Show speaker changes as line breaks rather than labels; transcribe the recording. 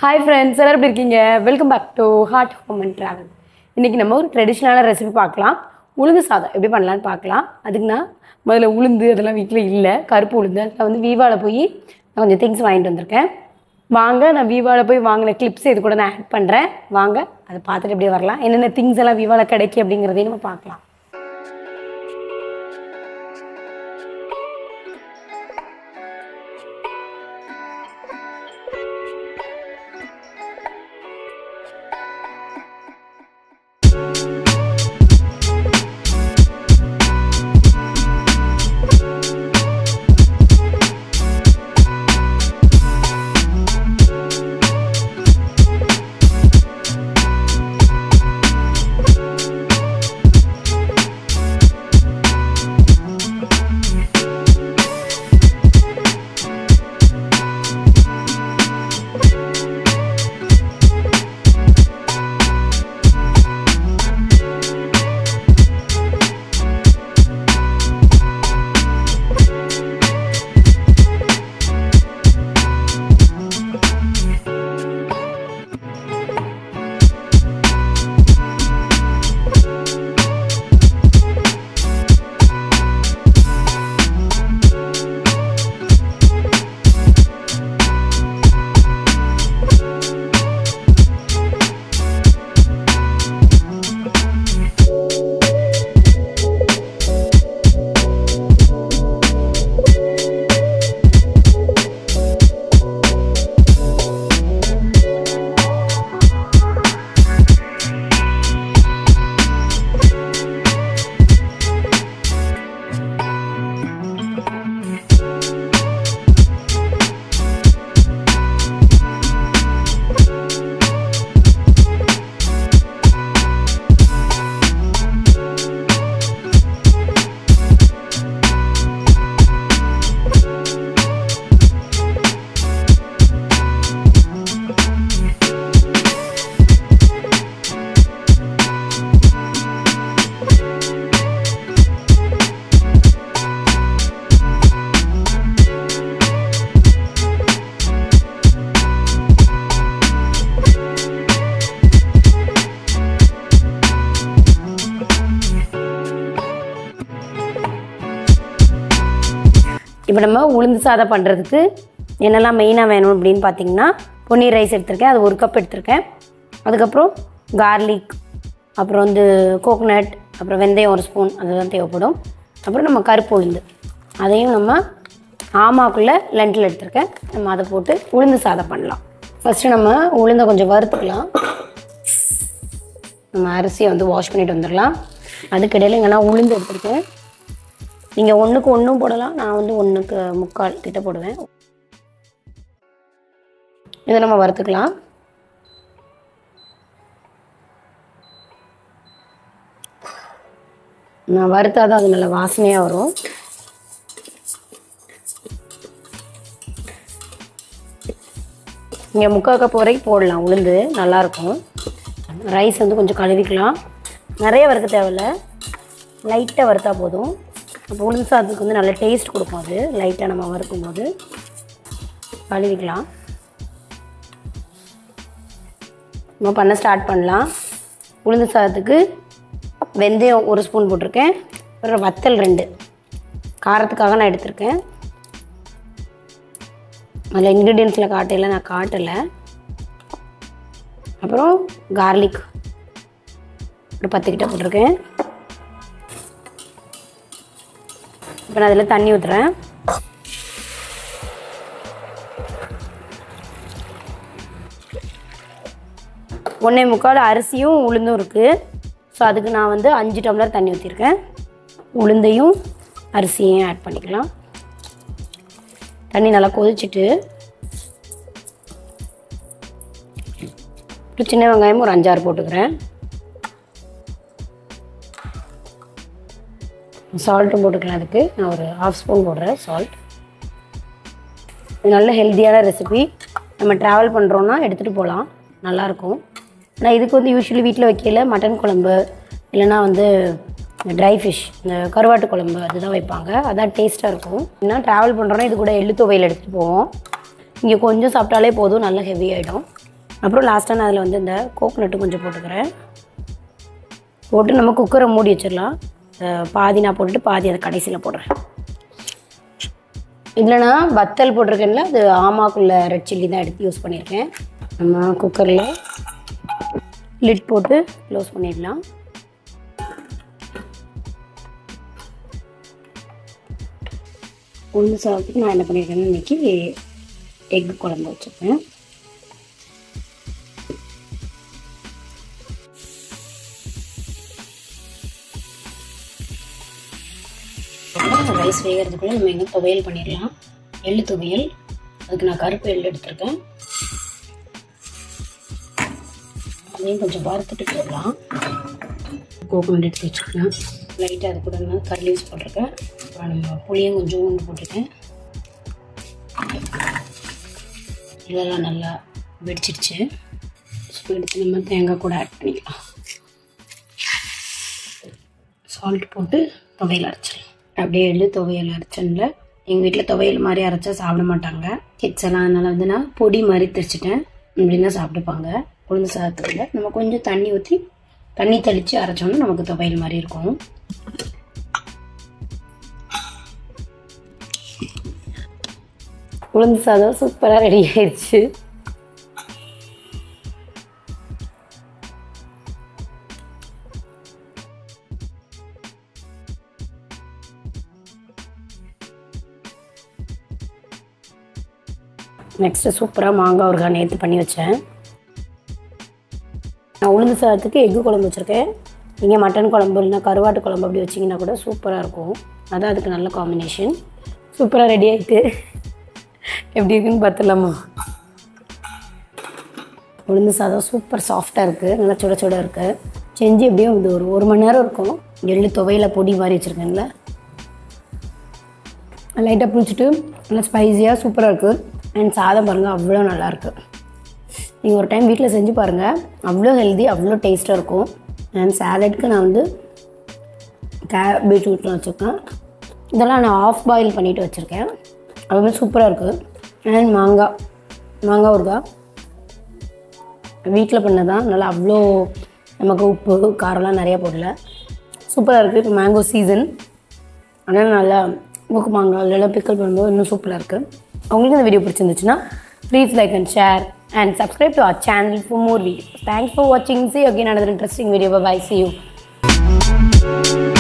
Hi friends எல்லாரும் எப்படி இருக்கீங்க welcome back to heart home and travel இன்றைக்கி நம்ம ஒரு ட்ரெடிஷ்னலான ரெசிபி பார்க்கலாம் உளுந்து சாதம் எப்படி பண்ணலான்னு பார்க்கலாம் அதுக்கு நான் முதல்ல உளுந்து அதெல்லாம் வீட்டில் இல்லை கருப்பு உளுந்து அதில் வந்து வீவாவில் போய் நான் கொஞ்சம் திங்ஸ் வாங்கிட்டு வந்திருக்கேன் வாங்க நான் வீவாவில் போய் வாங்கின கிளிப்ஸ் இது கூட நான் ஆட் பண்ணுறேன் வாங்க அதை பார்த்துட்டு அப்படியே வரலாம் என்னென்ன திங்ஸ் எல்லாம் வீவாவில் கிடைக்கும் அப்படிங்கிறதையும் நம்ம பார்க்கலாம் இப்போ நம்ம உளுந்து சாதம் பண்ணுறதுக்கு என்னெல்லாம் மெயினாக வேணும் அப்படின்னு பார்த்தீங்கன்னா பொன்னீர் ரைஸ் எடுத்திருக்கேன் அது ஒரு கப் எடுத்திருக்கேன் அதுக்கப்புறம் கார்லிக் அப்புறம் வந்து கோகோனட் அப்புறம் வெந்தயம் ஒரு ஸ்பூன் அதுதான் தேவைப்படும் அப்புறம் நம்ம கருப்பு உளுந்து அதையும் நம்ம ஆமாக்குள்ளே லெண்டில் எடுத்திருக்கேன் நம்ம அதை போட்டு உளுந்து சாதம் பண்ணலாம் ஃபஸ்ட்டு நம்ம உளுந்தை கொஞ்சம் வறுத்துக்கலாம் நம்ம அரிசியை வந்து வாஷ் பண்ணிட்டு வந்துடலாம் அதுக்கிடையில் இங்கே நான் உளுந்து எடுத்திருக்கேன் நீங்கள் ஒன்றுக்கு ஒன்றும் போடலாம் நான் வந்து ஒன்றுக்கு முக்கால் கிட்ட போடுவேன் இதை நம்ம வறுத்துக்கலாம் நான் வறுத்தா தான் அது நல்ல வாசனையாக வரும் இங்கே முக்கால் கப் வரைக்கும் போடலாம் உளுந்து நல்லாயிருக்கும் ரைஸ் வந்து கொஞ்சம் கழுவிக்கலாம் நிறைய வறுக்க தேவையில்ல லைட்டாக வறுத்தா போதும் அப்போ உளுந்து சாதத்துக்கு வந்து நல்ல டேஸ்ட் கொடுக்கும் அது லைட்டாக நம்ம வறுக்கும் போது கழுவிக்கலாம் நம்ம பண்ண ஸ்டார்ட் பண்ணலாம் உளுந்து சாதத்துக்கு வெந்தயம் ஒரு ஸ்பூன் போட்டிருக்கேன் அப்புறம் வத்தல் ரெண்டு காரத்துக்காக நான் எடுத்திருக்கேன் அதில் இன்க்ரீடியன்ஸில் காட்டையில் நான் காட்டலை அப்புறம் கார்லிக் ஒரு பத்து கிட்ட போட்டிருக்கேன் இப்போ நான் அதில் தண்ணி ஊற்றுறேன் ஒன்றே முக்கால் அரிசியும் உளுந்தும் இருக்குது ஸோ அதுக்கு நான் வந்து அஞ்சு டம்ளர் தண்ணி ஊற்றிருக்கேன் உளுந்தையும் அரிசியையும் ஆட் பண்ணிக்கலாம் தண்ணி நல்லா கொதிச்சுட்டு ஒரு சின்ன வெங்காயம் ஒரு அஞ்சாறு போட்டுக்கிறேன் சால்ட்டும் போட்டுக்கலாம் அதுக்கு நான் ஒரு ஹாஃப் ஸ்பூன் போடுறேன் சால்ட் இது நல்ல ஹெல்த்தியான ரெசிபி நம்ம ட்ராவல் பண்ணுறோன்னா எடுத்துகிட்டு போகலாம் நல்லாயிருக்கும் ஆனால் இதுக்கு வந்து யூஸ்வலி வீட்டில் வைக்கல மட்டன் குழம்பு இல்லைன்னா வந்து ட்ரை ஃபிஷ் இந்த கருவாட்டு குழம்பு அதுதான் வைப்பாங்க அதான் டேஸ்ட்டாக இருக்கும் ஏன்னா ட்ராவல் பண்ணுறோன்னா இது கூட எள்ளு துவையல் எடுத்துகிட்டு போவோம் இங்கே கொஞ்சம் சாப்பிட்டாலே போதும் நல்லா ஹெவி ஆகிடும் அப்புறம் லாஸ்ட்டாக நான் அதில் வந்து இந்த கோகோனட்டு கொஞ்சம் போட்டுக்கிறேன் போட்டு நம்ம குக்கரை மூடி வச்சிடலாம் அஹ் பாதி நான் போட்டுட்டு பாதி அதை கடைசியில் போடுறேன் இல்லைனா வத்தல் போட்டிருக்கேன்ல அது ஆமாக்குள்ள ரெட் சில்லி தான் எடுத்து யூஸ் பண்ணியிருக்கேன் நம்ம குக்கரில் லிட் போட்டு க்ளோஸ் பண்ணிடலாம் உளுந்து சாதத்துக்கு நான் என்ன பண்ணியிருக்கேன்னா இன்றைக்கி எக் குழம்பு வச்சுருக்கேன் ரைஸ் வேகிறதுக்குள்ளே நம்ம எங்கே துவையல் பண்ணிடலாம் எள்ளு துவையல் அதுக்கு நான் கருப்பு எள்ளு எடுத்திருக்கேன் அதையும் கொஞ்சம் வறுத்துட்டு போடலாம் கோகோனட் எடுத்து வச்சுருக்கேன் லைட்டாக அது கூட நான் கறி யூஸ் போட்டிருக்கேன் அப்புறம் நம்ம புளியும் கொஞ்சம் ஊண்டு போட்டிருக்கேன் இதெல்லாம் நல்லா வெடிச்சிடுச்சு ஸோ எடுத்து நம்ம தேங்காய் கூட ஆட் பண்ணிக்கலாம் சால்ட் போட்டு துவையல் அரைச்சிடலாம் அப்படியே எள்ளு துவையல் அரைச்சனில் எங்கள் வீட்டில் துவையல் மாதிரி அரைச்சா சாப்பிட மாட்டாங்க கிட்ஸ் எல்லாம் அதனால் வந்து நான் பொடி மாதிரி திரிச்சிட்டேன் அப்படின்னா சாப்பிட்டுப்பாங்க உளுந்து சாதத்துக்குள்ள நம்ம கொஞ்சம் தண்ணி ஊற்றி தண்ணி தெளித்து அரைச்சோன்னா நமக்கு துவையல் மாதிரி இருக்கும் உளுந்து சாதம் சூப்பராக ரெடி ஆயிடுச்சு நெக்ஸ்ட்டு சூப்பராக மாங்காய் ஊறுகாய் நேற்று பண்ணி வச்சேன் நான் உளுந்து சாதத்துக்கு எக்கு குழம்பு வச்சுருக்கேன் நீங்கள் மட்டன் குழம்பு இல்லைனா கருவாட்டு குழம்பு அப்படி வச்சிங்கன்னா கூட சூப்பராக இருக்கும் அதான் அதுக்கு நல்ல காம்பினேஷன் சூப்பராக ரெடி ஆகிட்டு எப்படி இருக்குன்னு பார்த்துலாமா உளுந்து சாதம் சூப்பர் சாஃப்டாக இருக்குது நல்லா சுட சுட இருக்குது செஞ்சு எப்படியும் இது ஒரு ஒரு மணி நேரம் இருக்கும் எள்ளு துவையில் பொடி மாதிரி வச்சுருக்கேன்ல லைட்டாக புளிச்சிட்டு நல்லா ஸ்பைஸியாக சூப்பராக இருக்குது அண்ட் சாதம் பாருங்கள் அவ்வளோ நல்லாயிருக்கு நீங்கள் ஒரு டைம் வீட்டில் செஞ்சு பாருங்கள் அவ்வளோ ஹெல்தி அவ்வளோ டேஸ்ட்டாக இருக்கும் அண்ட் சாலட்க்கு நான் வந்து கேபேஜ் வீட்டில் வச்சுருக்கேன் இதெல்லாம் நான் ஆஃப் பாயில் பண்ணிவிட்டு வச்சுருக்கேன் அதுவுமே சூப்பராக இருக்குது அண்ட் மாங்காய் மாங்காய் ஊறுகாய் வீட்டில் பண்ணதான் நல்லா அவ்வளோ நமக்கு உப்பு காரம்லாம் நிறையா போடல சூப்பராக இருக்குது இப்போ மேங்கோ சீசன் ஆனால் நல்லா மூக்கு மாங்காய் இல்லைனா பிக்கல் பண்ணும்போது இன்னும் சூப்பராக இருக்குது உங்களுக்கு இந்த வீடியோ பிடிச்சிருந்துச்சுன்னா please like and share and subscribe to our channel for more videos. Thanks for watching. See you again another interesting video. Bye bye. See you.